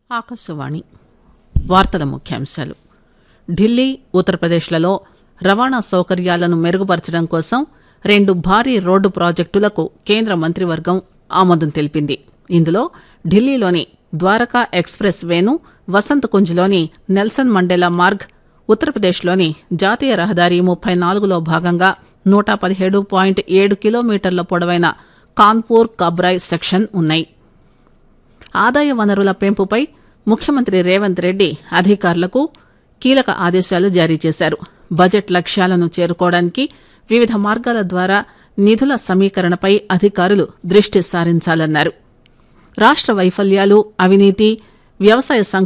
ఆకాశవాణి వార్తల ముఖ్యాంశాలు ఢిల్లీ ఉత్తరప్రదేశ్లలో రవాణా సౌకర్యాలను మెరుగుపరచడం కోసం రెండు భారీ రోడ్డు ప్రాజెక్టులకు కేంద్ర మంత్రివర్గం ఆమోదం తెలిపింది ఇందులో ఢిల్లీలోని ద్వారకా ఎక్స్ప్రెస్ వేను వసంత్ కుంజ్లోని నెల్సన్ మండేలా మార్గ్ ఉత్తరప్రదేశ్లోని జాతీయ రహదారి ముప్పై నాలుగులో భాగంగా నూట పదిహేడు పాయింట్ ఏడు కిలోమీటర్ల పొడవైన కాన్పూర్ కబ్రాయ్ సెక్షన్ ఉన్నాయి ఆదాయ వనరుల పెంపుపై ముఖ్యమంత్రి రేవంత్ రెడ్డి అధికారులకు కీలక ఆదేశాలు జారీ చేశారు బడ్జెట్ లక్ష్యాలను చేరుకోవడానికి వివిధ మార్గాల ద్వారా నిధుల సమీకరణపై అధికారులు దృష్టి సారించాలన్నారు రాష్ట వైఫల్యాలు అవినీతి వ్యవసాయ